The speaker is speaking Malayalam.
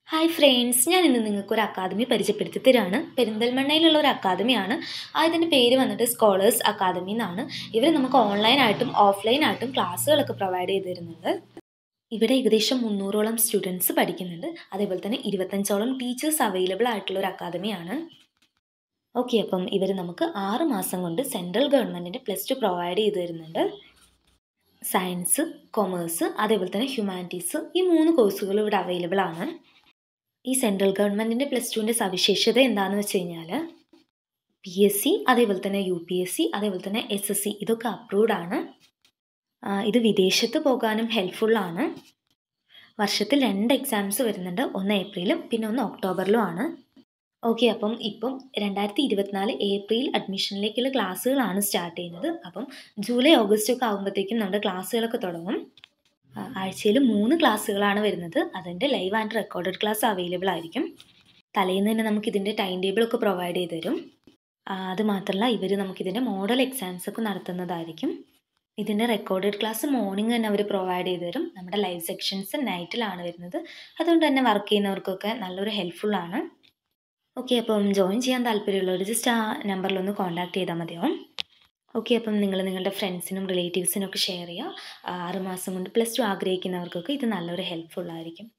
ഹായ് ഫ്രണ്ട്സ് ഞാൻ ഇന്ന് നിങ്ങൾക്ക് ഒരു അക്കാദമി പരിചയപ്പെടുത്തി തരാണ് പെരിന്തൽമണ്ണയിലുള്ള ഒരു അക്കാദമിയാണ് ആ ഇതിൻ്റെ പേര് വന്നിട്ട് സ്കോളേഴ്സ് അക്കാദമി എന്നാണ് ഇവർ നമുക്ക് ഓൺലൈനായിട്ടും ഓഫ്ലൈനായിട്ടും ക്ലാസ്സുകളൊക്കെ പ്രൊവൈഡ് ചെയ്ത് തരുന്നുണ്ട് ഇവിടെ ഏകദേശം മുന്നൂറോളം സ്റ്റുഡൻസ് പഠിക്കുന്നുണ്ട് അതേപോലെ തന്നെ ഇരുപത്തഞ്ചോളം ടീച്ചേഴ്സ് അവൈലബിൾ ആയിട്ടുള്ള ഒരു അക്കാദമിയാണ് ഓക്കെ അപ്പം ഇവർ നമുക്ക് ആറ് മാസം കൊണ്ട് സെൻട്രൽ ഗവൺമെൻറ്റിൻ്റെ പ്ലസ് ടു പ്രൊവൈഡ് ചെയ്ത് തരുന്നുണ്ട് സയൻസ് കൊമേഴ്സ് അതേപോലെ തന്നെ ഹ്യൂമാനിറ്റീസ് ഈ മൂന്ന് കോഴ്സുകൾ ഇവിടെ അവൈലബിൾ ആണ് ഈ സെൻട്രൽ ഗവൺമെൻറ്റിൻ്റെ പ്ലസ് ടുവിൻ്റെ സവിശേഷത എന്താണെന്ന് വെച്ച് കഴിഞ്ഞാൽ പി എസ് സി അതേപോലെ തന്നെ യു പി എസ് സി അതേപോലെ തന്നെ എസ് എസ് സി ഇതൊക്കെ അപ്രൂവ്ഡ് ആണ് ആ, ഇത് വിദേശത്ത് പോകാനും ഹെൽപ്ഫുള്ളാണ് വർഷത്തിൽ രണ്ട് എക്സാംസ് വരുന്നുണ്ട് ഒന്ന് ഏപ്രിലും പിന്നെ ഒന്ന് ഒക്ടോബറിലും ആണ് ഓക്കെ അപ്പം ഇപ്പം രണ്ടായിരത്തി ഇരുപത്തിനാല് ഏപ്രിൽ അഡ്മിഷനിലേക്കുള്ള ക്ലാസ്സുകളാണ് സ്റ്റാർട്ട് ചെയ്യുന്നത് അപ്പം ജൂലൈ ഓഗസ്റ്റ് ഒക്കെ ആകുമ്പോഴത്തേക്കും നമ്മുടെ ക്ലാസ്സുകളൊക്കെ തുടങ്ങും ആഴ്ചയിൽ മൂന്ന് ക്ലാസ്സുകളാണ് വരുന്നത് അതിൻ്റെ live and recorded class available ആയിരിക്കും തലേന്ന് തന്നെ നമുക്ക് ഇതിൻ്റെ ടൈം ടേബിളൊക്കെ പ്രൊവൈഡ് ചെയ്ത് തരും ആ, അത് മാത്രമല്ല ഇവർ നമുക്കിതിൻ്റെ മോഡൽ എക്സാംസ് ഒക്കെ നടത്തുന്നതായിരിക്കും ഇതിൻ്റെ റെക്കോർഡഡ് ക്ലാസ് മോർണിംഗ് തന്നെ അവർ പ്രൊവൈഡ് ചെയ്ത് തരും നമ്മുടെ ലൈവ് സെക്ഷൻസ് നൈറ്റിലാണ് വരുന്നത് അതുകൊണ്ട് തന്നെ വർക്ക് ചെയ്യുന്നവർക്കൊക്കെ നല്ലൊരു ഹെൽപ്ഫുള്ളാണ് ഓക്കെ അപ്പം ജോയിൻ ചെയ്യാൻ താല്പര്യമുള്ളവർ ജസ്റ്റ് ആ നമ്പറിലൊന്ന് കോൺടാക്ട് ചെയ്താൽ മതിയാവും ഓക്കെ അപ്പം നിങ്ങൾ നിങ്ങളുടെ ഫ്രണ്ട്സിനും റിലേറ്റീവ്സിനും ഒക്കെ ഷെയർ ചെയ്യുക ആറ് മാസം കൊണ്ട് പ്ലസ് ടു ആഗ്രഹിക്കുന്നവർക്കൊക്കെ ഇത് നല്ലൊരു ഹെൽപ്ഫുൾ ആയിരിക്കും